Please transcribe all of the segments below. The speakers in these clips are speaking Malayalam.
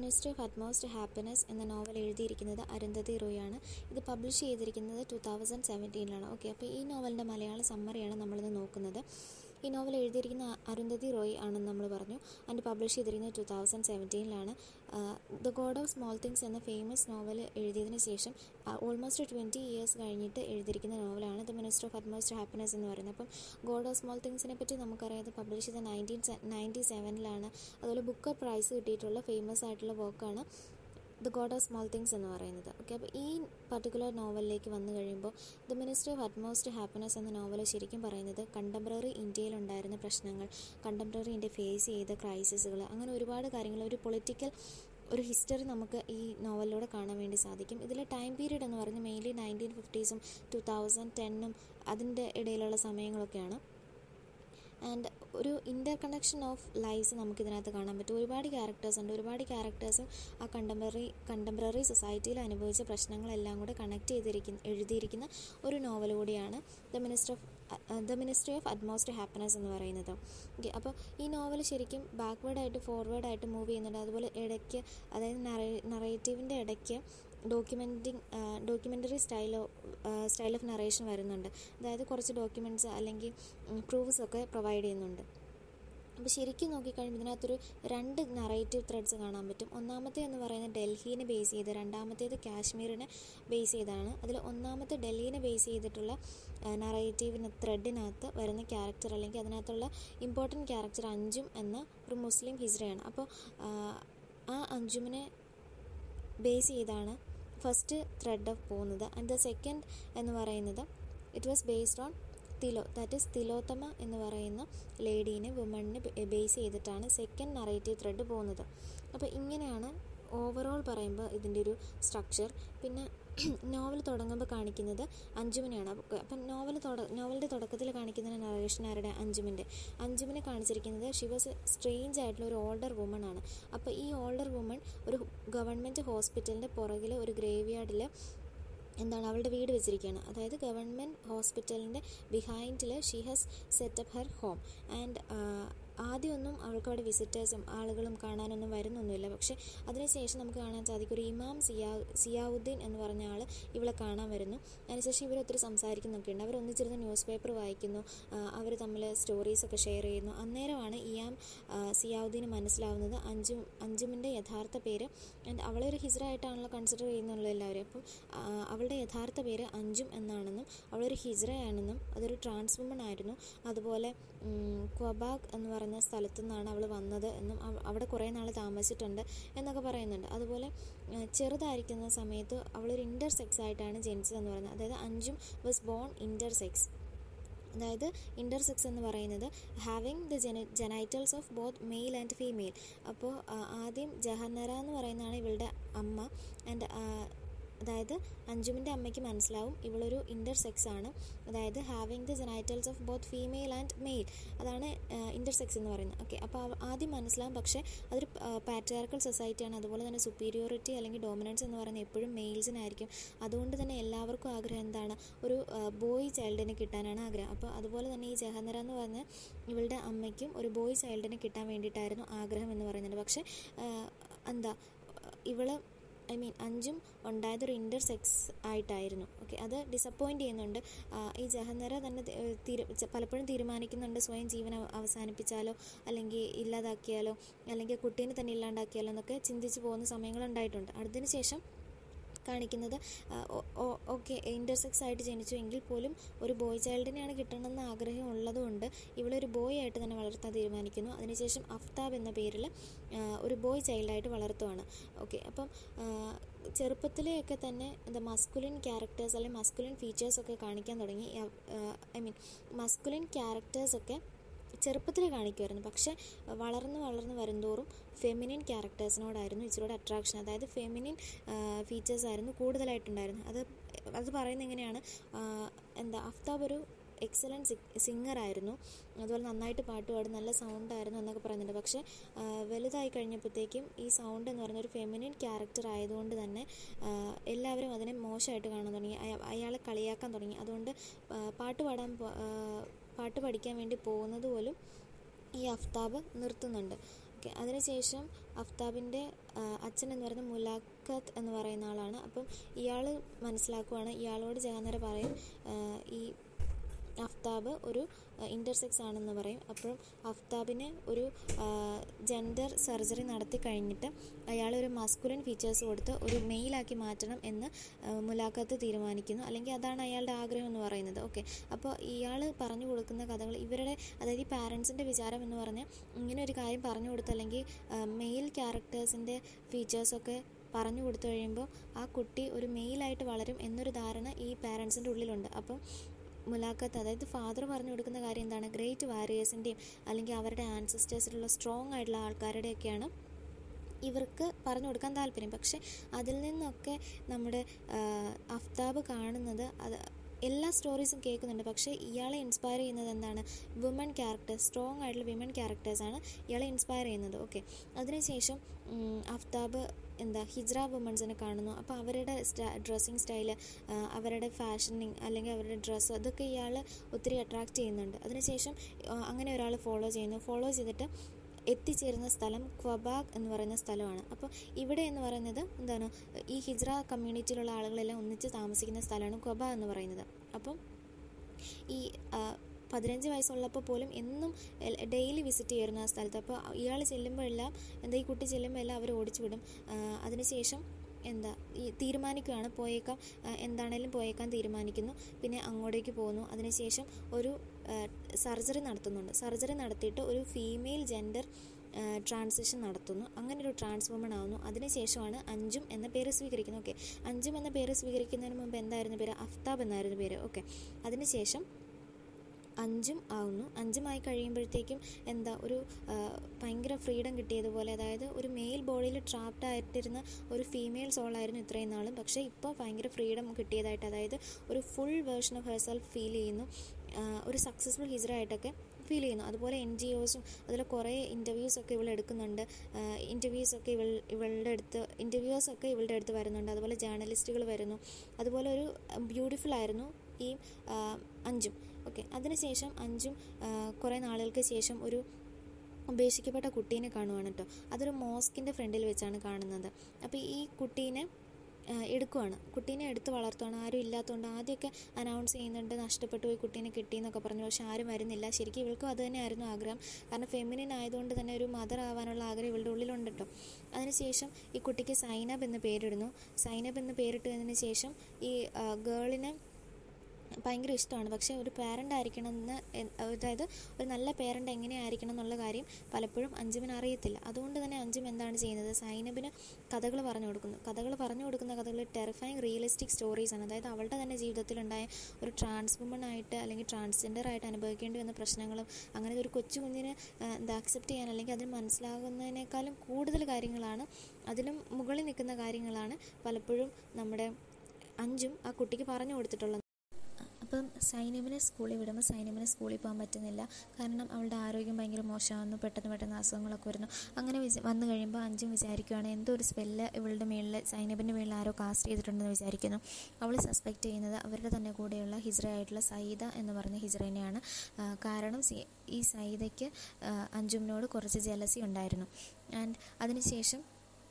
മിനിസ്ട്രി ഓഫ് അറ്റ്മോസ്റ്റ് ഹാപ്പിനെസ് എന്ന നോവൽ എഴുതിയിരിക്കുന്നത് അരുന്ധതി റോയ് ആണ് ഇത് പബ്ലിഷ് ചെയ്തിരിക്കുന്നത് ടു തൗസൻഡ് സെവൻറ്റീനിലാണ് ഓക്കെ അപ്പോൾ ഈ നോവലിൻ്റെ മലയാള സമ്മറിയാണ് നമ്മളിന്ന് നോക്കുന്നത് ഈ നോവൽ എഴുതിയിരിക്കുന്ന അരുന്ധതി റോയ് ആണെന്ന് നമ്മൾ പറഞ്ഞു ആൻഡ് പബ്ലിഷ് ചെയ്തിരിക്കുന്നത് ടു തൗസൻഡ് സെവൻറ്റീനിലാണ് the god of small things എന്ന ഫേമസ് നോവൽ എഴുതിയതിന് ശേഷം ഓൾമോസ്റ്റ് ട്വൻറ്റി ഇയേഴ്സ് കഴിഞ്ഞിട്ട് എഴുതിയിരിക്കുന്ന നോവലാണ് the minister of utmost happiness എന്ന് പറയുന്നത് അപ്പം ഗോഡ് ഓഫ് സ്മോൾ തിങ്സിനെ പറ്റി നമുക്കറിയാം പബ്ലിഷ് ചെയ്ത നയൻറ്റീൻ നയൻറ്റി സെവനിലാണ് അതുപോലെ ബുക്കർ പ്രൈസ് കിട്ടിയിട്ടുള്ള ഫേമസ് ആയിട്ടുള്ള വർക്കാണ് the god of small things എന്ന് പറയുന്നത് ഓക്കെ അപ്പോൾ ഈ പർട്ടിക്കുലർ നോവലിലേക്ക് വന്നു കഴിയുമ്പോൾ the ministry of utmost happiness എന്ന നോവൽ ശരിക്കും പറയുന്നത് കണ്ടംപററി ഇന്ത്യയിലുണ്ടായിരുന്ന പ്രശ്നങ്ങൾ കണ്ടംപററി ഇന്ത്യ ഫേസ് ചെയ്ത ക്രൈസിസുകൾ അങ്ങനെ ഒരുപാട് കാര്യങ്ങൾ ഒരു പൊളിറ്റിക്കൽ ഒരു ഹിസ്റ്ററി നമുക്ക് ഈ നോവലിലൂടെ കാണാൻ വേണ്ടി സാധിക്കും ഇതിലെ ടൈം പീരീഡ് എന്ന് പറയുന്നത് മെയിൻലി നയൻറ്റീൻ ഫിഫ്റ്റീസും ടു തൗസൻഡ് ടെന്നും അതിൻ്റെ ഇടയിലുള്ള സമയങ്ങളൊക്കെയാണ് ആൻഡ് ഒരു ഇൻ്റർ കണക്ഷൻ ഓഫ് ലൈഫ്സ് നമുക്ക് ഇതിനകത്ത് കാണാൻ പറ്റും ഒരുപാട് ക്യാരക്ടേഴ്സ് ഉണ്ട് ഒരുപാട് ക്യാരക്ടേഴ്സും ആ കണ്ടംപററി കണ്ടംപററി സൊസൈറ്റിയിൽ അനുഭവിച്ച പ്രശ്നങ്ങളെല്ലാം കൂടെ കണക്ട് ചെയ്തിരിക്കുന്ന എഴുതിയിരിക്കുന്ന ഒരു നോവൽ കൂടിയാണ് the minister of the ministry of utmost happiness എന്ന് പറയുന്നത് ഓക്കെ അപ്പോൾ ഈ നോവൽ ശരിക്കും ബാക്ക്വേർഡായിട്ട് ഫോർവേഡായിട്ട് മൂവ് ചെയ്യുന്നുണ്ട് അതുപോലെ ഇടയ്ക്ക് അതായത് നറേറ്റീവിൻ്റെ ഇടയ്ക്ക് ഡോക്യുമെൻറ്റിങ് ഡോക്യുമെൻ്ററി സ്റ്റൈലോ സ്റ്റൈൽ ഓഫ് നറേഷൻ വരുന്നുണ്ട് അതായത് കുറച്ച് ഡോക്യുമെൻറ്റ്സ് അല്ലെങ്കിൽ പ്രൂഫ്സ് ഒക്കെ പ്രൊവൈഡ് ചെയ്യുന്നുണ്ട് അപ്പോൾ ശരിക്കും നോക്കിക്കഴിയുമ്പോൾ ഇതിനകത്തൊരു രണ്ട് നറേറ്റീവ് ത്രെഡ്സ് കാണാൻ പറ്റും ഒന്നാമത്തെ എന്ന് പറയുന്നത് ഡൽഹീനെ ബേസ് ചെയ്ത് രണ്ടാമത്തേത് കാശ്മീരിനെ ബേസ് ചെയ്താണ് അതിൽ ഒന്നാമത്തെ ഡൽഹീനെ ബേസ് ചെയ്തിട്ടുള്ള നറേറ്റീവിന് ത്രെഡിനകത്ത് വരുന്ന ക്യാരക്ടർ അല്ലെങ്കിൽ അതിനകത്തുള്ള ഇമ്പോർട്ടൻറ്റ് ക്യാരക്ടർ അഞ്ചും എന്ന ഒരു മുസ്ലിം ഹിജ്റയാണ് അപ്പോൾ ആ അഞ്ചുമിനെ ബേസ് ചെയ്താണ് ഫസ്റ്റ് ത്രെഡ് ഓഫ് പോകുന്നത് ആൻഡ് ദ സെക്കൻഡ് എന്ന് പറയുന്നത് it was based on Tilo that is Tilottama എന്ന് പറയുന്ന ലേഡീനെ വുമണിനെ ബേസ് ചെയ്തിട്ടാണ് സെക്കൻഡ് നറേറ്റീവ് ത്രെഡ് പോകുന്നത് അപ്പോൾ ഇങ്ങനെയാണ് ഓവറോൾ പറയുമ്പോൾ ഇതിൻ്റെ ഒരു സ്ട്രക്ചർ പിന്നെ നോവൽ തുടങ്ങുമ്പോൾ കാണിക്കുന്നത് അഞ്ചുമിനെയാണ് അപ്പം നോവൽ തുട നോവലിൻ്റെ തുടക്കത്തിൽ കാണിക്കുന്ന നറേഷൻ ആരുടെ അഞ്ചുമിൻ്റെ അഞ്ചുമിനെ കാണിച്ചിരിക്കുന്നത് ഷി വാസ് സ്ട്രേഞ്ച് ആയിട്ടുള്ള ഒരു ഓൾഡർ വുമൺ ആണ് അപ്പോൾ ഈ ഓൾഡർ വുമൺ ഒരു ഗവൺമെൻറ് ഹോസ്പിറ്റലിൻ്റെ പുറകിൽ ഒരു ഗ്രേവ് യാർഡിൽ എന്താണ് അവളുടെ വീട് വെച്ചിരിക്കുകയാണ് അതായത് ഗവൺമെൻറ് ഹോസ്പിറ്റലിൻ്റെ ബിഹൈൻഡിൽ she has set up her home and ആദ്യമൊന്നും അവൾക്ക് അവിടെ വിസിറ്റേഴ്സും ആളുകളും കാണാനൊന്നും വരുന്നൊന്നുമില്ല പക്ഷേ അതിനുശേഷം നമുക്ക് കാണാൻ സാധിക്കും ഒരു ഇമാം സിയാ സിയാവുദ്ദീൻ എന്ന് പറഞ്ഞ ആൾ ഇവളെ കാണാൻ വരുന്നു അതിനുശേഷം ഇവർ ഒത്തിരി സംസാരിക്കുന്നൊക്കെ ഉണ്ട് അവർ ഒന്നിച്ചിരുന്ന് ന്യൂസ് പേപ്പർ വായിക്കുന്നു അവർ തമ്മിൽ സ്റ്റോറീസൊക്കെ ഷെയർ ചെയ്യുന്നു അന്നേരമാണ് ഇയാം സിയാവുദ്ദീന് മനസ്സിലാവുന്നത് അഞ്ചും അഞ്ചുമിൻ്റെ യഥാർത്ഥ പേര് ആൻഡ് അവളെ ഒരു ഹിജ്റയായിട്ടാണല്ലോ കൺസിഡർ ചെയ്യുന്നുള്ളൂ എല്ലാവരും അപ്പം അവളുടെ യഥാർത്ഥ പേര് അഞ്ചും എന്നാണെന്നും അവളൊരു ഹിജ്റയാണെന്നും അതൊരു ട്രാൻസ് വുമൺ ആയിരുന്നു അതുപോലെ ക്വബാഗ് എന്ന് പറഞ്ഞ സ്ഥലത്തു നിന്നാണ് അവൾ വന്നത് എന്നും അവിടെ കുറേ നാൾ താമസിച്ചിട്ടുണ്ട് എന്നൊക്കെ പറയുന്നുണ്ട് അതുപോലെ ചെറുതായിരിക്കുന്ന സമയത്ത് അവളൊരു ഇൻ്റർ സെക്സ് ആയിട്ടാണ് ജനിച്ചതെന്ന് പറയുന്നത് അതായത് Anjum was born intersex അതായത് ഇൻ്റർസെക്സ് എന്ന് പറയുന്നത് ഹാവിങ് ദ ജെന genitals of both male and female അപ്പോൾ ആദ്യം ജഹന്നര എന്ന് പറയുന്നതാണ് ഇവളുടെ അമ്മ ആൻഡ് അതായത് അഞ്ജുമിൻ്റെ അമ്മയ്ക്ക് മനസ്സിലാവും ഇവളൊരു ഇൻ്റർസെക്സ് ആണ് അതായത് having the genitals of both female and male അതാണ് ഇൻ്റർസെക്സ് എന്ന് പറയുന്നത് ഓക്കെ അപ്പോൾ ആദ്യം മനസ്സിലാവും പക്ഷേ അതൊരു പാട്രിയാർക്കൽ സൊസൈറ്റിയാണ് അതുപോലെ തന്നെ സുപ്പീരിയോറിറ്റി അല്ലെങ്കിൽ ഡോമിനൻസ് എന്ന് പറയുന്നത് എപ്പോഴും മെയിൽസിനായിരിക്കും അതുകൊണ്ട് തന്നെ എല്ലാവർക്കും ആഗ്രഹം എന്താണ് ഒരു ബോയ് ചൈൽഡിനെ കിട്ടാനാണ് ആഗ്രഹം അപ്പോൾ അതുപോലെ തന്നെ ഈ ജഹന്നര എന്ന് പറഞ്ഞ ഇവളുടെ അമ്മയ്ക്കും ഒരു ബോയ് ചൈൽഡിനെ കിട്ടാൻ വേണ്ടിയിട്ടായിരുന്നു ആഗ്രഹം എന്ന് പറയുന്നുണ്ട് പക്ഷേ എന്താ ഇവള് ഐ മീൻ അഞ്ചും ഉണ്ടായത് ഒരു ഇൻ്റർ സെക്സ് ആയിട്ടായിരുന്നു ഓക്കെ അത് ഡിസപ്പോയിൻ്റ് ചെയ്യുന്നുണ്ട് ഈ ജഹന്നര തന്നെ തീരു പലപ്പോഴും തീരുമാനിക്കുന്നുണ്ട് സ്വയം ജീവൻ അവസാനിപ്പിച്ചാലോ അല്ലെങ്കിൽ ഇല്ലാതാക്കിയാലോ അല്ലെങ്കിൽ കുട്ടീനെ തന്നെ ഇല്ലാണ്ടാക്കിയാലോ എന്നൊക്കെ ചിന്തിച്ച് പോകുന്ന സമയങ്ങളുണ്ടായിട്ടുണ്ട് അതിന് ശേഷം കാണിക്കുന്നത് ഓക്കെ ഇൻ്റർസെക്സ് ആയിട്ട് ജനിച്ചു എങ്കിൽ പോലും ഒരു ബോയ് ചൈൽഡിനെയാണ് കിട്ടണമെന്ന് ആഗ്രഹം ഉള്ളതുകൊണ്ട് ഇവളൊരു ബോയ് ആയിട്ട് തന്നെ വളർത്താൻ തീരുമാനിക്കുന്നു അതിനുശേഷം അഫ്താബ് എന്ന പേരിൽ ഒരു ബോയ് ചൈൽഡായിട്ട് വളർത്തുവാണ് ഓക്കെ അപ്പം ചെറുപ്പത്തിലെയൊക്കെ തന്നെ എന്താ മസ്കുലിൻ ക്യാരക്ടേഴ്സ് അല്ലെങ്കിൽ മസ്കുലിൻ ഫീച്ചേഴ്സൊക്കെ കാണിക്കാൻ തുടങ്ങി ഐ മീൻ മസ്കുലിൻ ക്യാരക്ടേഴ്സൊക്കെ ചെറുപ്പത്തിൽ കാണിക്കുമായിരുന്നു പക്ഷേ വളർന്ന് വളർന്ന് വരുന്തോറും ഫെമിനിൻ ക്യാരക്ടേഴ്സിനോടായിരുന്നു ഇച്ചിരൂടെ അട്രാക്ഷൻ അതായത് ഫെമിനിൻ ഫീച്ചേഴ്സ് ആയിരുന്നു കൂടുതലായിട്ടുണ്ടായിരുന്നത് അത് അത് പറയുന്നത് എങ്ങനെയാണ് എന്താ അഫ്താബ് ഒരു എക്സലൻറ്റ് സിംഗർ ആയിരുന്നു അതുപോലെ നന്നായിട്ട് പാട്ട് പാടും നല്ല സൗണ്ട് ആയിരുന്നു എന്നൊക്കെ പറയുന്നുണ്ട് പക്ഷേ വലുതായി കഴിഞ്ഞപ്പോഴത്തേക്കും ഈ സൗണ്ട് എന്ന് പറയുന്ന ഒരു ഫെമിനിൻ ക്യാരക്ടർ ആയതുകൊണ്ട് തന്നെ എല്ലാവരും അതിനെ മോശമായിട്ട് കാണാൻ തുടങ്ങി അയാളെ കളിയാക്കാൻ തുടങ്ങി അതുകൊണ്ട് പാട്ട് പാടാൻ പാട്ട് പഠിക്കാൻ വേണ്ടി പോകുന്നത് പോലും ഈ അഫ്താബ് നിർത്തുന്നുണ്ട് ഓക്കെ അതിനുശേഷം അഫ്താബിൻ്റെ അച്ഛൻ എന്ന് പറയുന്നത് മുലാഖത്ത് എന്ന് പറയുന്ന ആളാണ് അപ്പം ഇയാൾ മനസ്സിലാക്കുവാണ് ഇയാളോട് ജഹാനര പറയും ആ, ഈ അഫ്താബ് ഒരു ഇൻ്റർസെക്സ് ആണെന്ന് പറയും അപ്പോഴും അഫ്താബിന് ഒരു ജെൻഡർ സർജറി നടത്തി കഴിഞ്ഞിട്ട് അയാൾ ഒരു മസ്കുലിൻ ഫീച്ചേഴ്സ് കൊടുത്ത് ഒരു മെയിലാക്കി മാറ്റണം എന്ന് ആ, മുലാഖത്ത് തീരുമാനിക്കുന്നു അല്ലെങ്കിൽ അതാണ് അയാളുടെ ആഗ്രഹം എന്ന് പറയുന്നത് ഓക്കെ അപ്പോൾ ഇയാൾ പറഞ്ഞു കൊടുക്കുന്ന കഥകൾ ഇവരുടെ അതായത് ഈ പാരൻസിൻ്റെ വിചാരം എന്ന് പറഞ്ഞാൽ ഇങ്ങനെ ഒരു കാര്യം പറഞ്ഞു കൊടുത്ത് അല്ലെങ്കിൽ മെയിൽ ക്യാരക്ടേഴ്സിൻ്റെ ഫീച്ചേഴ്സൊക്കെ പറഞ്ഞു കൊടുത്തു കഴിയുമ്പോൾ ആ കുട്ടി ഒരു മെയിലായിട്ട് വളരും എന്നൊരു ധാരണ ഈ പാരൻസിൻ്റെ ഉള്ളിലുണ്ട് അപ്പം മുലാഖത്ത് അതായത് ഫാദർ പറഞ്ഞു കൊടുക്കുന്ന കാര്യം എന്താണ് ഗ്രേറ്റ് വാരിയേഴ്സിൻ്റെയും അല്ലെങ്കിൽ അവരുടെ ആൻസിസ്റ്റേഴ്സിലുള്ള സ്ട്രോങ് ആയിട്ടുള്ള ആൾക്കാരുടെയൊക്കെയാണ് ഇവർക്ക് പറഞ്ഞു കൊടുക്കാൻ താല്പര്യം പക്ഷെ അതിൽ നിന്നൊക്കെ നമ്മുടെ ആ, അഫ്താബ് കാണുന്നത് അത് എല്ലാ സ്റ്റോറീസും കേൾക്കുന്നുണ്ട് പക്ഷേ ഇയാളെ ഇൻസ്പയർ ചെയ്യുന്നത് എന്താണ് വുമൺ ക്യാരക്ടേഴ്സ് സ്ട്രോങ് ആയിട്ടുള്ള വിമൻ ക്യാരക്ടേഴ്സാണ് ഇയാളെ ഇൻസ്പയർ ചെയ്യുന്നത് ഓക്കെ അതിനുശേഷം ഉം, അഫ്താബ് എന്താ ഹിജ്ര വുമൺസിനെ കാണുന്നു അപ്പോൾ അവരുടെ ഡ്രസ്സിങ് സ്റ്റൈല് അവരുടെ ഫാഷനിങ് അല്ലെങ്കിൽ അവരുടെ ഡ്രസ്സ് അതൊക്കെ ഇയാൾ ഒത്തിരി അട്രാക്റ്റ് ചെയ്യുന്നുണ്ട് അതിനുശേഷം ആ, അങ്ങനെ ഒരാൾ ഫോളോ ചെയ്യുന്നു ഫോളോ ചെയ്തിട്ട് എത്തിച്ചേരുന്ന സ്ഥലം ക്വബാഗ് എന്ന് പറയുന്ന സ്ഥലമാണ് അപ്പോൾ ഇവിടെ എന്ന് പറയുന്നത് എന്താണ് ഈ ഹിജ്ര കമ്മ്യൂണിറ്റിയിലുള്ള ആളുകളെല്ലാം ഒന്നിച്ച് താമസിക്കുന്ന സ്ഥലമാണ് ക്വബ എന്ന് പറയുന്നത് അപ്പം ഈ ആ, പതിനഞ്ച് വയസ്സുള്ളപ്പോൾ പോലും എന്നും ഡെയിലി വിസിറ്റ് ചെയ്യുന്ന ആ സ്ഥലത്ത് അപ്പോൾ ഇയാൾ ചെല്ലുമ്പോഴെല്ലാം എന്താ ഈ കുട്ടി ചെല്ലുമ്പോൾ എല്ലാം അവർ ഓടിച്ചു വിടും ആ, അതിനുശേഷം എന്താ ഈ തീരുമാനിക്കുകയാണ് പോയേക്കാം ആ, എന്താണേലും പോയേക്കാൻ തീരുമാനിക്കുന്നു പിന്നെ അങ്ങോട്ടേക്ക് പോകുന്നു അതിനുശേഷം ഒരു സർജറി നടത്തുന്നുണ്ട് സർജറി നടത്തിയിട്ട് ഒരു ഫീമെയിൽ ജെൻഡർ ട്രാൻസിഷൻ നടത്തുന്നു അങ്ങനെ ഒരു ട്രാൻസ് വുമൺ ആവുന്നു അതിനുശേഷമാണ് അഞ്ചും എന്ന പേര് സ്വീകരിക്കുന്നത് ഓക്കെ അഞ്ചും എന്ന പേര് സ്വീകരിക്കുന്നതിന് മുമ്പ് എന്തായിരുന്നു പേര് അഫ്താബ് എന്നായിരുന്നു പേര് ഓക്കെ അതിനുശേഷം അഞ്ചും ആവുന്നു അഞ്ചുമായി കഴിയുമ്പോഴത്തേക്കും എന്താ ഒരു ആ, ഭയങ്കര ഫ്രീഡം കിട്ടിയതുപോലെ അതായത് ഒരു മെയിൽ ബോഡിയിൽ ട്രാപ്ഡ് ആയിട്ടിരുന്ന ഒരു ഫീമെയിൽ സോളായിരുന്നു ഇത്രയും നാളും പക്ഷേ ഇപ്പോൾ ഭയങ്കര ഫ്രീഡം കിട്ടിയതായിട്ട് അതായത് ഒരു full version of herself feel ചെയ്യുന്നു ആ, ഒരു സക്സസ്ഫുൾ ഹിജറായിട്ടൊക്കെ ഫീൽ ചെയ്യുന്നു അതുപോലെ എൻ ജി ഒസും അതിൽ കുറേ ഇൻ്റർവ്യൂസൊക്കെ ഇവൾ എടുക്കുന്നുണ്ട് ഇൻ്റർവ്യൂസൊക്കെ ഇവൾ ഇവളുടെ അടുത്ത് ഇൻ്റർവ്യൂസൊക്കെ ഇവളുടെ അടുത്ത് വരുന്നുണ്ട് അതുപോലെ ജേർണലിസ്റ്റുകൾ വരുന്നു അതുപോലെ ഒരു ബ്യൂട്ടിഫുൾ ആയിരുന്നു ഈ ആ, അഞ്ചും ഓക്കെ അതിനുശേഷം അഞ്ചും ആ, കുറേ നാളുകൾക്ക് ശേഷം ഒരു ഉപേക്ഷിക്കപ്പെട്ട കുട്ടീനെ കാണുവാണ് കേട്ടോ അതൊരു മോസ്കിൻ്റെ ഫ്രണ്ടിൽ വെച്ചാണ് കാണുന്നത് അപ്പോൾ ഈ കുട്ടീനെ ആ, എടുക്കുവാണ് കുട്ടീനെ എടുത്ത് വളർത്തുവാണ് ആരും ഇല്ലാത്തതുകൊണ്ട് ആദ്യമൊക്കെ അനൗൺസ് ചെയ്യുന്നുണ്ട് നഷ്ടപ്പെട്ടു പോയി കുട്ടീനെ കിട്ടി എന്നൊക്കെ പറഞ്ഞു പക്ഷെ ആരും വരുന്നില്ല ശരിക്കും ഇവൾക്കും അത് തന്നെയായിരുന്നു ആഗ്രഹം കാരണം ഫെമിനിൻ ആയതുകൊണ്ട് തന്നെ ഒരു മദർ ആവാനുള്ള ആഗ്രഹം ഇവളുടെ ഉള്ളിലുണ്ട് കേട്ടോ അതിനുശേഷം ഈ കുട്ടിക്ക് സൈനബ് എന്ന് പേരിടുന്നു സൈനബ് എന്ന് പേരിട്ടതിന് ശേഷം ഈ ഗേളിനെ ഭയങ്കര ഇഷ്ടമാണ് പക്ഷേ ഒരു പാരൻ്റ് ആയിരിക്കണം എന്ന് എ- അതായത് ഒരു നല്ല പേരൻ്റ് എങ്ങനെയായിരിക്കണം എന്നുള്ള കാര്യം പലപ്പോഴും അഞ്ചുമിന് അറിയത്തില്ല അതുകൊണ്ട് തന്നെ അഞ്ചും എന്താണ് ചെയ്യുന്നത് സൈനബിന് കഥകൾ പറഞ്ഞു കൊടുക്കുന്നു കഥകൾ പറഞ്ഞു കൊടുക്കുന്ന കഥകൾ ടെറിഫൈങ് റിയലിസ്റ്റിക് സ്റ്റോറീസാണ് അതായത് അവളുടെ തന്നെ ജീവിതത്തിലുണ്ടായ ഒരു ട്രാൻസ് വുമൺ ആയിട്ട് അല്ലെങ്കിൽ ട്രാൻസ്ജെൻഡർ ആയിട്ട് അനുഭവിക്കേണ്ടി വന്ന പ്രശ്നങ്ങളും അങ്ങനെ ഒരു കൊച്ചു കുഞ്ഞിന് ആ, എന്താ അക്സെപ്റ്റ് ചെയ്യാൻ അല്ലെങ്കിൽ അതിന് മനസ്സിലാകുന്നതിനേക്കാളും കൂടുതൽ കാര്യങ്ങളാണ് അതിലും മുകളിൽ നിൽക്കുന്ന കാര്യങ്ങളാണ് പലപ്പോഴും നമ്മുടെ അഞ്ചും ആ കുട്ടിക്ക് പറഞ്ഞു കൊടുത്തിട്ടുള്ളത് അപ്പം സൈനബിനെ സ്കൂളിൽ വിടുമ്പോൾ സൈനബിന് സ്കൂളിൽ പോകാൻ പറ്റുന്നില്ല കാരണം അവളുടെ ആരോഗ്യം ഭയങ്കര മോശമാകുന്നു പെട്ടെന്ന് പെട്ടെന്ന് അസുഖങ്ങളൊക്കെ വരുന്നു അങ്ങനെ വിച വന്നു കഴിയുമ്പോൾ അഞ്ചും വിചാരിക്കുകയാണ് എന്തോ ഒരു സ്പെല്ല് ഇവളുടെ മേളിൽ സൈനബിൻ്റെ മേളിൽ ആരോ കാസ്റ്റ് ചെയ്തിട്ടുണ്ടെന്ന് വിചാരിക്കുന്നു അവൾ സസ്പെക്റ്റ് ചെയ്യുന്നത് അവരുടെ തന്നെ കൂടെയുള്ള ഹിജ്റ ആയിട്ടുള്ള സയ്യിദ എന്ന് പറയുന്ന ഹിജ്റേനെയാണ് ആ, കാരണം സി- ഈ സയ്യിദയ്ക്ക് ആ, അഞ്ചുമിനോട് കുറച്ച് ജലസി ഉണ്ടായിരുന്നു ആൻഡ് അതിനുശേഷം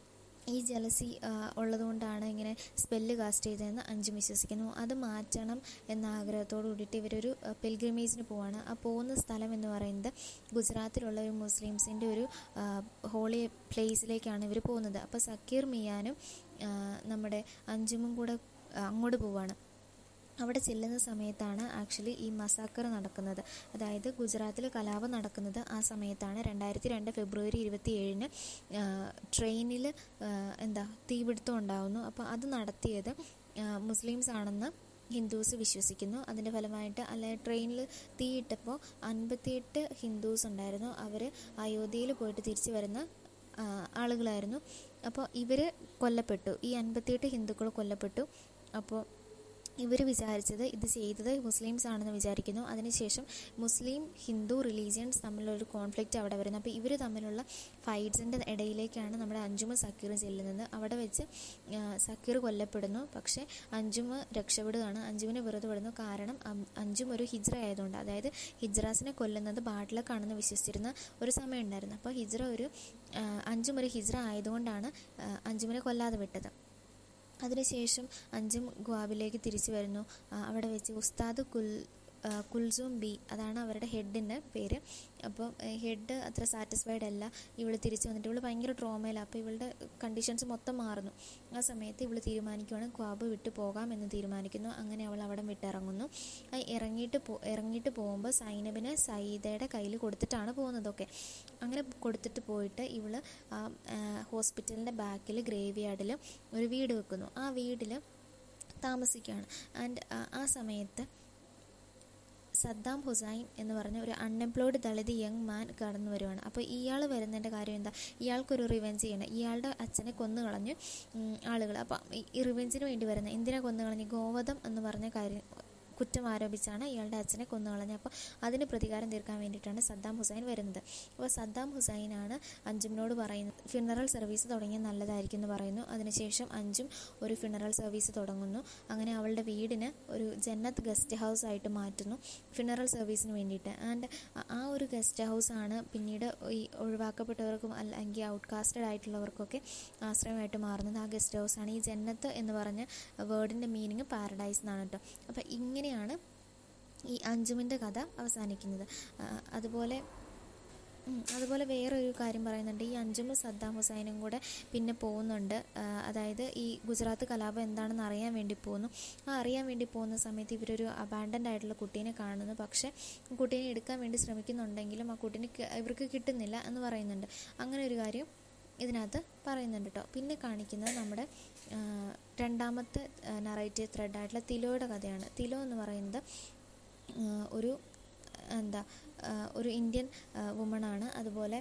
ഈ ജലസി ഉള്ളതുകൊണ്ടാണ് ഇങ്ങനെ സ്പെല്ല് കാസ്റ്റ് ചെയ്തതെന്ന് അഞ്ചും വിശ്വസിക്കുന്നു അത് മാറ്റണം എന്ന ആഗ്രഹത്തോടു കൂടിയിട്ട് ഇവരൊരു പെൽഗ്രിമേജിന് പോവാണ് ആ പോകുന്ന സ്ഥലം എന്ന് പറയുന്നത് ഗുജറാത്തിലുള്ള ഒരു മുസ്ലിംസിൻ്റെ ഒരു ആ, ഹോളി പ്ലേസിലേക്കാണ് ഇവർ പോകുന്നത് അപ്പോൾ സക്കീർ മിയാനും ആ, നമ്മുടെ അഞ്ചുമും കൂടെ ആ, അങ്ങോട്ട് പോവാണ് അവിടെ ചെല്ലുന്ന സമയത്താണ് ആക്ച്വലി ഈ മസാക്കർ നടക്കുന്നത് അതായത് ഗുജറാത്തിൽ കലാപം നടക്കുന്നത് ആ സമയത്താണ് രണ്ടായിരത്തി രണ്ട് ഫെബ്രുവരി ഇരുപത്തി ഏഴിന് ട്രെയിനിൽ എന്താ തീപിടുത്തം ഉണ്ടാവുന്നു അപ്പോൾ അത് നടത്തിയത് ആ, മുസ്ലിംസ് ആണെന്ന് ഹിന്ദുസ് വിശ്വസിക്കുന്നു അതിൻ്റെ ഫലമായിട്ട് അല്ലെ ട്രെയിനിൽ തീയിട്ടപ്പോൾ അൻപത്തിയെട്ട് ഹിന്ദുസ് ഉണ്ടായിരുന്നു അവർ അയോധ്യയിൽ പോയിട്ട് തിരിച്ചു വരുന്ന ആ, ആളുകളായിരുന്നു അപ്പോൾ ഇവർ കൊല്ലപ്പെട്ടു ഈ അൻപത്തിയെട്ട് ഹിന്ദുക്കൾ കൊല്ലപ്പെട്ടു അപ്പോൾ ഇവർ വിചാരിച്ചത് ഇത് ചെയ്തത് മുസ്ലിംസ് ആണെന്ന് വിചാരിക്കുന്നു അതിനുശേഷം മുസ്ലിം ഹിന്ദു റിലീജിയൻസ് തമ്മിലൊരു കോൺഫ്ലിക്റ്റ് അവിടെ വരുന്നു അപ്പോൾ ഇവർ തമ്മിലുള്ള ഫൈറ്റ്സിൻ്റെ ഇടയിലേക്കാണ് നമ്മുടെ അഞ്ചുമ സക്കീറും ചെല്ലുന്നത് അവിടെ വെച്ച് ആ, സക്കീർ കൊല്ലപ്പെടുന്നു പക്ഷേ അഞ്ചുമ രക്ഷപ്പെടുകയാണ് അഞ്ചുമിനെ വെറുതെ വിടുന്നു കാരണം അം- അഞ്ചും ഒരു ഹിജ്ര ആയതുകൊണ്ട് അതായത് ഹിജ്രാസിനെ കൊല്ലുന്നത് ബാട്ടിലക്കാണെന്ന് വിശ്വസിച്ചിരുന്ന ഒരു സമയം ഉണ്ടായിരുന്നു അപ്പോൾ ഹിജ്ര ഒരു ആ, അഞ്ചും ഒരു ഹിജ്ര ആയതുകൊണ്ടാണ് ആ, അഞ്ചുമിനെ കൊല്ലാതെ വിട്ടത് അതിനുശേഷം അഞ്ചും ഗ്വാബിലേക്ക് തിരിച്ചു വരുന്നു ആ, അവിടെ വെച്ച് ഉസ്താദ് കുൽ ആ, കുൽസൂം ബി അതാണ് അവരുടെ ഹെഡിൻ്റെ പേര് അപ്പം ഹെഡ് അത്ര സാറ്റിസ്ഫൈഡ് അല്ല ഇവള് തിരിച്ചു വന്നിട്ട് ഇവള് ഭയങ്കര ട്രോമയിലാണ് അപ്പോൾ ഇവളുടെ കണ്ടീഷൻസ് മൊത്തം മാറുന്നു ആ സമയത്ത് ഇവള് തീരുമാനിക്കുകയാണ് ക്വാബ് വിട്ടു പോകാം എന്ന് തീരുമാനിക്കുന്നു അങ്ങനെ അവൾ അവിടെ വിട്ടിറങ്ങുന്നു ആ ഇറങ്ങിയിട്ട് പോ ഇറങ്ങിയിട്ട് പോകുമ്പോൾ സൈനബിനെ സൈദയുടെ കയ്യിൽ കൊടുത്തിട്ടാണ് പോകുന്നതൊക്കെ അങ്ങനെ കൊടുത്തിട്ട് പോയിട്ട് ഇവള് ആ ഹോസ്പിറ്റലിൻ്റെ ബാക്കിൽ ഗ്രേവ് യാർഡിൽ ഒരു വീട് വെക്കുന്നു ആ വീട്ടിൽ താമസിക്കുകയാണ് ആൻഡ് ആ സമയത്ത് സദ്ദാം ഹുസൈൻ എന്ന് പറഞ്ഞ ഒരു അൺഎംപ്ലോയ്ഡ് ദളിത് യങ് മാൻ കടന്നു വരുവാണ് അപ്പോൾ ഇയാൾ വരുന്നതിൻ്റെ കാര്യം എന്താ ഇയാൾക്കൊരു റിവെഞ്ച് ചെയ്യണം ഇയാളുടെ അച്ഛനെ കൊന്നു കളഞ്ഞു ആളുകൾ അപ്പം ഈ റിവെഞ്ചിന് വേണ്ടി വരുന്നത് എന്തിനാ കൊന്നു കളഞ്ഞു ഗോവധം എന്ന് പറഞ്ഞ കാര്യം കുറ്റം ആരോപിച്ചാണ് ഇയാളുടെ അച്ഛനെ കൊന്നു കളഞ്ഞത് അപ്പോൾ അതിന് പ്രതികാരം തീർക്കാൻ വേണ്ടിയിട്ടാണ് സദ്ദാം ഹുസൈൻ വരുന്നത് അപ്പോൾ സദ്ദാം ഹുസൈനാണ് അഞ്ചുമിനോട് പറയുന്നത് ഫിനറൽ സർവീസ് തുടങ്ങിയാൽ നല്ലതായിരിക്കും എന്ന് പറയുന്നു അതിനുശേഷം അഞ്ചും ഒരു ഫിനറൽ സർവീസ് തുടങ്ങുന്നു അങ്ങനെ അവളുടെ വീടിന് ഒരു ജന്നത്ത് ഗസ്റ്റ് ഹൗസ് ആയിട്ട് മാറ്റുന്നു ഫിനറൽ സർവീസിന് വേണ്ടിയിട്ട് ആൻഡ് ആ ഒരു ഗസ്റ്റ് ഹൗസ് ആണ് പിന്നീട് ഈ ഒഴിവാക്കപ്പെട്ടവർക്കും അല്ലെങ്കിൽ ഔട്ട്കാസ്റ്റഡ് ആയിട്ടുള്ളവർക്കൊക്കെ ആശ്രയമായിട്ട് മാറുന്നത് ആ ഗസ്റ്റ് ഹൗസ് ആണ് ഈ ജന്നത്ത് എന്ന് പറഞ്ഞ വേർഡിൻ്റെ മീനിങ് പാരഡൈസ് എന്നാണ് കേട്ടോ അപ്പോൾ ഇങ്ങനെയാണ് ഈ അഞ്ചുമിൻ്റെ കഥ അവസാനിക്കുന്നത് ആ, അതുപോലെ ഉം, അതുപോലെ വേറൊരു കാര്യം പറയുന്നുണ്ട് ഈ അഞ്ചും സദ്ദാം ഹുസൈനും കൂടെ പിന്നെ പോകുന്നുണ്ട് ആ, അതായത് ഈ ഗുജറാത്ത് കലാപം എന്താണെന്ന് അറിയാൻ വേണ്ടി പോകുന്നു ആ അറിയാൻ വേണ്ടി പോകുന്ന സമയത്ത് ഇവരൊരു അബാൻഡൻ്റ് ആയിട്ടുള്ള കുട്ടീനെ കാണുന്നു പക്ഷേ കുട്ടീനെ എടുക്കാൻ വേണ്ടി ശ്രമിക്കുന്നുണ്ടെങ്കിലും ആ കുട്ടീനെ ക- ഇവർക്ക് കിട്ടുന്നില്ല എന്ന് പറയുന്നുണ്ട് അങ്ങനെ ഒരു കാര്യം ഇതിനകത്ത് പറയുന്നുണ്ട് കേട്ടോ പിന്നെ കാണിക്കുന്നത് നമ്മുടെ ആ, രണ്ടാമത്തെ നറേറ്റീവ് ത്രെഡായിട്ടുള്ള തിലോയുടെ കഥയാണ് തിലോ എന്ന് പറയുന്നത് ആ, ഒരു എന്താ ആ, ഒരു ഇന്ത്യൻ വുമണാണ് അതുപോലെ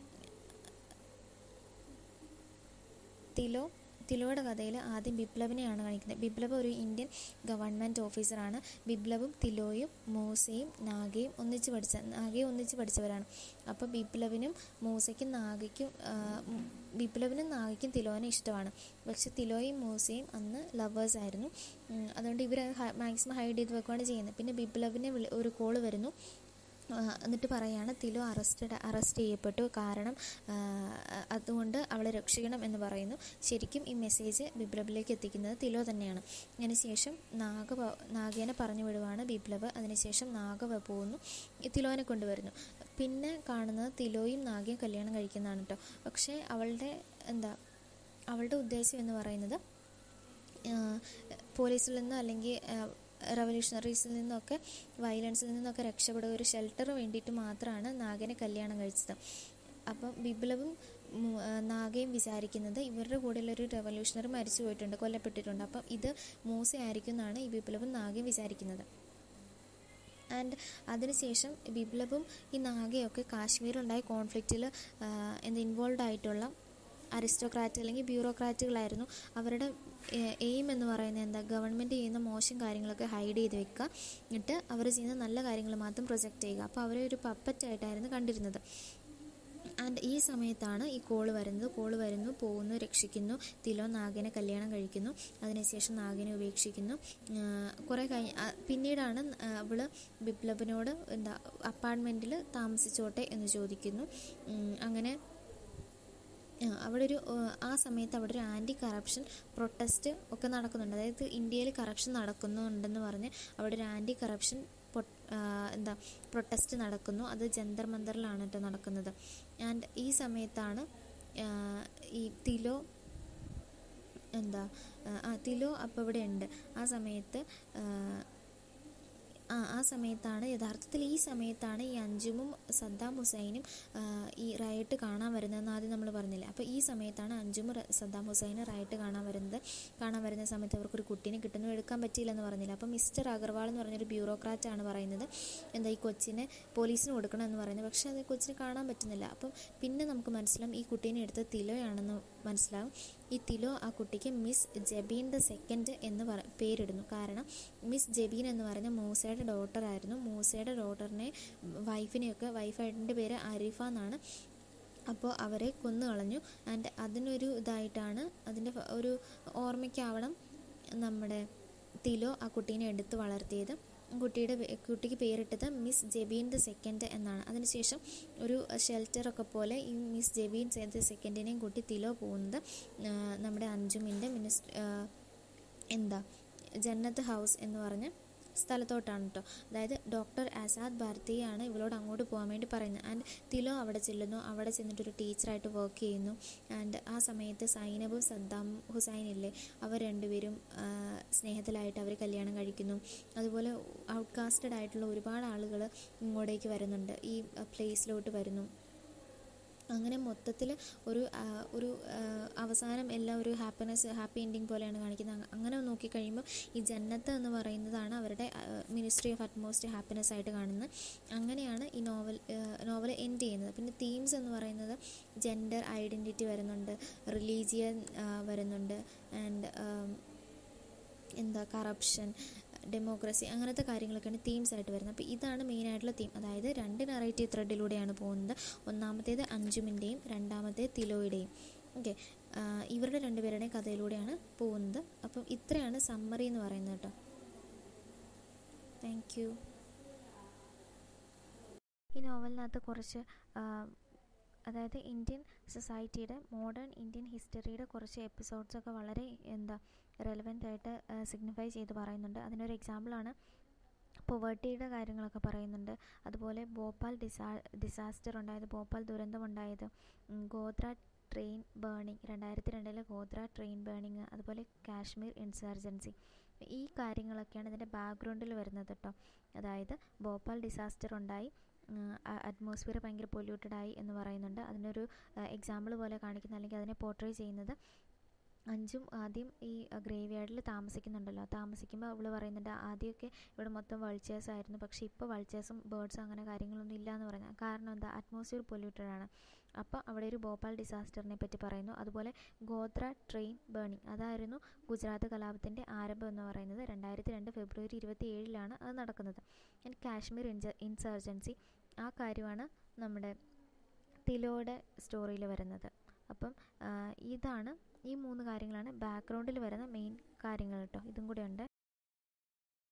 തിലോ തിലോയുടെ കഥയിൽ ആദ്യം ബിപ്ലബിനെയാണ് കാണിക്കുന്നത് ബിപ്ലബ് ഒരു ഇന്ത്യൻ ഗവൺമെൻറ് ഓഫീസറാണ് ബിപ്ലബും തിലോയും മൂസയും നാഗയും ഒന്നിച്ച് പഠിച്ച നാഗയും ഒന്നിച്ച് പഠിച്ചവരാണ് അപ്പോൾ ബിപ്ലബിനും മൂസയ്ക്കും നാഗയ്ക്കും ആ, ഉം, ബിപ്ലബിനും നാഗയ്ക്കും തിലോനെ ഇഷ്ടമാണ് പക്ഷെ തിലോയും മൂസയും അന്ന് ലവേഴ്സ് ആയിരുന്നു ഉം, അതുകൊണ്ട് ഇവർ മാക്സിമം ഹൈഡ് ചെയ്ത് വെക്കുകയാണ് ചെയ്യുന്നത് പിന്നെ ബിപ്ലബിനെ വിളി ഒരു കോള് വരുന്നു ആ, എന്നിട്ട് പറയാണ് തിലോ അറസ്റ്റഡ് അറസ്റ്റ് ചെയ്യപ്പെട്ടു കാരണം ആ, അതുകൊണ്ട് അവളെ രക്ഷിക്കണം എന്ന് പറയുന്നു ശരിക്കും ഈ മെസ്സേജ് ബിപ്ലബിലേക്ക് എത്തിക്കുന്നത് തിലോ തന്നെയാണ് അതിനുശേഷം നാഗ പ- നാഗേനെ പറഞ്ഞു വിടുവാണ് ബിപ്ലബ് അതിനുശേഷം നാഗ വ- പോകുന്നു ഈ തിലോനെ കൊണ്ടുവരുന്നു പിന്നെ കാണുന്നത് തിലോയും നാഗയും കല്യാണം കഴിക്കുന്നതാണ് കേട്ടോ പക്ഷേ അവളുടെ എന്താ അവളുടെ ഉദ്ദേശം എന്ന് പറയുന്നത് ആഹ് പോലീസിൽ നിന്ന് അല്ലെങ്കിൽ റവല്യൂഷണറീസിൽ നിന്നൊക്കെ വയലൻസിൽ നിന്നൊക്കെ രക്ഷപ്പെടുക ഒരു ഷെൽട്ടർ വേണ്ടിയിട്ട് മാത്രമാണ് നാഗനെ കല്യാണം കഴിച്ചത് അപ്പം ബിപ്ലവും ഉം, ആ, നാഗയും വിചാരിക്കുന്നത് ഇവരുടെ കൂടെയുള്ള ഒരു റെവല്യൂഷണറി മരിച്ചു പോയിട്ടുണ്ട് കൊല്ലപ്പെട്ടിട്ടുണ്ട് അപ്പം ഇത് മൂസ ആയിരിക്കും എന്നാണ് ഈ ബിപ്ലവും നാഗയും വിചാരിക്കുന്നത് ആൻഡ് അതിനുശേഷം ബിപ്ലബും ഈ നാഗയൊക്കെ കാശ്മീരിലുണ്ടായ കോൺഫ്ലിക്റ്റിൽ എന്ത് ഇൻവോൾവ് ആയിട്ടുള്ള അരിസ്റ്റോക്രാറ്റ് അല്ലെങ്കിൽ ബ്യൂറോക്രാറ്റുകളായിരുന്നു അവരുടെ എയിം എന്ന് പറയുന്നത് എന്താ ഗവൺമെൻറ് ചെയ്യുന്ന മോശം കാര്യങ്ങളൊക്കെ ഹൈഡ് ചെയ്ത് വെക്കുക എന്നിട്ട് അവർ ചെയ്യുന്ന നല്ല കാര്യങ്ങൾ മാത്രം പ്രൊജക്റ്റ് ചെയ്യുക അപ്പോൾ അവരെ ഒരു പപ്പറ്റായിട്ടായിരുന്നു കണ്ടിരുന്നത് ആൻഡ് ഈ സമയത്താണ് ഈ കോള് വരുന്നത് കോള് വരുന്നു പോകുന്നു രക്ഷിക്കുന്നു തിലോ നാഗനെ കല്യാണം കഴിക്കുന്നു അതിനുശേഷം നാഗനെ ഉപേക്ഷിക്കുന്നു കുറേ കഴിഞ്ഞ് ആ, പിന്നീടാണ് ആ, അവള് ബിപ്ലബിനോട് എന്താ അപ്പാർട്ട്മെൻറ്റിൽ താമസിച്ചോട്ടെ എന്ന് ചോദിക്കുന്നു ഉം, അങ്ങനെ ആ, അവിടെ ഒരു ആ, ആ സമയത്ത് അവിടെ ഒരു ആൻറ്റി കറപ്ഷൻ പ്രൊട്ടസ്റ്റ് ഒക്കെ നടക്കുന്നുണ്ട് അതായത് ഇന്ത്യയിൽ കറപ്ഷൻ നടക്കുന്നുണ്ടെന്ന് പറഞ്ഞ് അവിടെ ഒരു ആൻറ്റി കറപ്ഷൻ എന്താ പ്രൊട്ടസ്റ്റ് നടക്കുന്നു അത് ജന്തർ മന്ദറിലാണ് കേട്ടോ നടക്കുന്നത് ആൻഡ് ഈ സമയത്താണ് ആ, ഈ തിലോ എന്താ ആ, ആ തിലോ അപ്പോൾ ഇവിടെ ഉണ്ട് ആ സമയത്ത് ആ, ആ ആ സമയത്താണ് യഥാർത്ഥത്തിൽ ഈ സമയത്താണ് ഈ അഞ്ചുമും സദ്ദാം ഹുസൈനും ആ, ഈ റയട്ട് കാണാൻ വരുന്നതെന്ന് ആദ്യം നമ്മൾ പറഞ്ഞില്ലേ അപ്പോൾ ഈ സമയത്താണ് അഞ്ചും റ- സദ്ദാം ഹുസൈനും റയട്ട് കാണാൻ വരുന്നത് കാണാൻ വരുന്ന സമയത്ത് അവർക്കൊരു കുട്ടീനെ കിട്ടുന്നു എടുക്കാൻ പറ്റിയില്ലെന്ന് പറഞ്ഞില്ല അപ്പോൾ മിസ്റ്റർ അഗർവാൾ എന്ന് പറഞ്ഞൊരു ബ്യൂറോക്രാറ്റ് ആണ് പറയുന്നത് എന്താ ഈ കൊച്ചിനെ പോലീസിന് കൊടുക്കണം എന്ന് പറയുന്നത് പക്ഷേ അത് കൊച്ചിനെ കാണാൻ പറ്റുന്നില്ല അപ്പം പിന്നെ നമുക്ക് മനസ്സിലാവും ഈ കുട്ടീനെ എടുത്ത് തിലോയാണെന്ന് മനസ്സിലാകും ഈ തിലോ ആ കുട്ടിക്ക് മിസ് ജബീൻ ദ സെക്കൻഡ് എന്ന് പറ പേരിടുന്നു കാരണം മിസ് ജബീൻ എന്ന് പറഞ്ഞ മൂസയുടെ ഡോട്ടറായിരുന്നു മൂസയുടെ ഡോട്ടറിനെ വൈഫിനെയൊക്കെ വൈഫിൻ്റെ പേര് അരിഫ എന്നാണ് അപ്പോൾ അവരെ കൊന്നു കളഞ്ഞു ആൻഡ് അതിനൊരു ഇതായിട്ടാണ് അതിൻ്റെ ഫ- ഒരു ഓർമ്മയ്ക്കാവണം നമ്മുടെ തിലോ ആ കുട്ടീനെ എടുത്ത് വളർത്തിയത് കുട്ടിയുടെ പേ- കുട്ടിക്ക് പേരിട്ടത് മിസ് ജെബീൻ ദ സെക്കൻഡ് എന്നാണ് അതിനുശേഷം ഒരു ഷെൽട്ടറൊക്കെ പോലെ ഈ മിസ് ജെബീൻ ദ സെക്കൻഡിനെയും കൂട്ടി തിലോ പോകുന്നത് ആ, നമ്മുടെ അഞ്ജുമിൻ്റെ മിനിസ്റ്റർ എന്താ ജന്നത്ത് ഹൗസ് എന്ന് പറഞ്ഞ സ്ഥലത്തോട്ടാണ് കേട്ടോ അതായത് ഡോക്ടർ ആസാദ് ഭാരതിയാണ് ഇവളോട് അങ്ങോട്ട് പോകാൻ വേണ്ടി പറയുന്നത് ആൻഡ് തിലോ അവിടെ ചെല്ലുന്നു അവിടെ ചെന്നിട്ട് ഒരു ടീച്ചറായിട്ട് വർക്ക് ചെയ്യുന്നു ആൻഡ് ആ സമയത്ത് സൈനബും സദ്ദാം ഹുസൈൻ ഇല്ലേ അവർ രണ്ടുപേരും ആ, സ്നേഹത്തിലായിട്ട് അവർ കല്യാണം കഴിക്കുന്നു അതുപോലെ ഔട്ട്കാസ്റ്റഡ് ആയിട്ടുള്ള ഒരുപാട് ആളുകൾ ഇങ്ങോട്ടേക്ക് വരുന്നുണ്ട് ഈ പ്ലേസിലോട്ട് വരുന്നു അങ്ങനെ മൊത്തത്തിൽ ഒരു ആ, ഒരു ആ, അവസാനം എല്ലാം ഒരു ഹാപ്പിനെസ് ഹാപ്പി എൻഡിങ് പോലെയാണ് കാണിക്കുന്നത് അങ്ങ- അങ്ങനെ നോക്കിക്കഴിയുമ്പോൾ ഈ ജന്നത്ത് എന്ന് പറയുന്നതാണ് അവരുടെ മിനിസ്ട്രി ഓഫ് അറ്റ്മോസ്റ്റ് ഹാപ്പിനെസ് ആയിട്ട് കാണുന്നത് അങ്ങനെയാണ് ഈ നോവൽ നോവൽ എൻഡ് ചെയ്യുന്നത് പിന്നെ തീംസ് എന്ന് പറയുന്നത് ജെൻഡർ ഐഡൻറ്റിറ്റി വരുന്നുണ്ട് റിലീജിയൻ വരുന്നുണ്ട് ആൻഡ് എന്താ കറപ്ഷൻ ഡെമോക്രസി അങ്ങനത്തെ കാര്യങ്ങളൊക്കെയാണ് തീംസ് ആയിട്ട് വരുന്നത് അപ്പോൾ ഇതാണ് മെയിനായിട്ടുള്ള തീം അതായത് രണ്ട് നറേറ്റീവ് ത്രെഡിലൂടെയാണ് പോകുന്നത് ഒന്നാമത്തേത് അഞ്ജുമിൻ്റെയും രണ്ടാമത്തേത് തിലോയുടെയും ഓക്കെ ഇവരുടെ രണ്ടുപേരുടെയും കഥയിലൂടെയാണ് പോകുന്നത് അപ്പം ഇത്രയാണ് സമ്മറി എന്ന് പറയുന്നത് കേട്ടോ താങ്ക് യു ഈ നോവലിനകത്ത് കുറച്ച് ആ, അതായത് ഇന്ത്യൻ സൊസൈറ്റിയുടെ മോഡേൺ ഇന്ത്യൻ ഹിസ്റ്ററിയുടെ കുറച്ച് എപ്പിസോഡ്സൊക്കെ വളരെ എന്താ റെലവെൻ്റ് ആയിട്ട് സിഗ്നിഫൈ ചെയ്ത് പറയുന്നുണ്ട് അതിനൊരു എക്സാമ്പിളാണ് പൊവേർട്ടിയുടെ കാര്യങ്ങളൊക്കെ പറയുന്നുണ്ട് അതുപോലെ ഭോപ്പാൽ ഡിസാ ഡിസാസ്റ്റർ ഉണ്ടായത് ഭോപ്പാൽ ദുരന്തം ഉണ്ടായത് ഉം, ഗോത്ര ട്രെയിൻ ബേണിംഗ് രണ്ടായിരത്തി രണ്ടിലെ ഗോത്ര ട്രെയിൻ ബേണിംഗ് അതുപോലെ കാശ്മീർ ഇൻസർജൻസി ഈ കാര്യങ്ങളൊക്കെയാണ് ഇതിൻ്റെ ബാക്ക്ഗ്രൗണ്ടിൽ വരുന്നത് കേട്ടോ അതായത് ഭോപ്പാൽ ഡിസാസ്റ്റർ ഉണ്ടായി അറ്റ്മോസ്ഫിയർ ഭയങ്കര പൊല്യൂട്ടഡ് ആയി എന്ന് പറയുന്നുണ്ട് അതിനൊരു എക്സാമ്പിൾ പോലെ കാണിക്കുന്ന അല്ലെങ്കിൽ അതിനെ പോർട്രേ ചെയ്യുന്നത് അഞ്ചും ആദ്യം ഈ ഗ്രേവ് യാർഡിൽ താമസിക്കുന്നുണ്ടല്ലോ താമസിക്കുമ്പോൾ അവൾ പറയുന്നുണ്ട് ആദ്യമൊക്കെ ഇവിടെ മൊത്തം വൾച്ചേഴ്സ് ആയിരുന്നു പക്ഷേ ഇപ്പോൾ വൾച്ചേഴ്സും ബേർഡ്സും അങ്ങനെ കാര്യങ്ങളൊന്നും ഇല്ല എന്ന് പറഞ്ഞാൽ കാരണം എന്താ അറ്റ്മോസ്ഫിയർ പൊല്യൂട്ടഡ് ആണ് അപ്പോൾ അവിടെ ഒരു ഭോപ്പാൽ ഡിസാസ്റ്ററിനെ പറ്റി പറയുന്നു അതുപോലെ ഗോത്ര ട്രെയിൻ ബേണിംഗ് അതായിരുന്നു ഗുജറാത്ത് കലാപത്തിൻ്റെ ആരംഭം എന്ന് പറയുന്നത് രണ്ടായിരത്തി രണ്ട് ഫെബ്രുവരി ഇരുപത്തി ഏഴിലാണ് അത് നടക്കുന്നത് ആൻഡ് കാശ്മീർ ഇൻജ ഇൻസർജൻസി ആ കാര്യമാണ് നമ്മുടെ തിലോയുടെ സ്റ്റോറിയിൽ വരുന്നത് അപ്പം ആ, ഇതാണ് ഈ മൂന്ന് കാര്യങ്ങളാണ് ബാക്ക്ഗ്രൗണ്ടിൽ വരുന്ന മെയിൻ കാര്യങ്ങൾ കേട്ടോ ഇതും കൂടെ ഉണ്ട്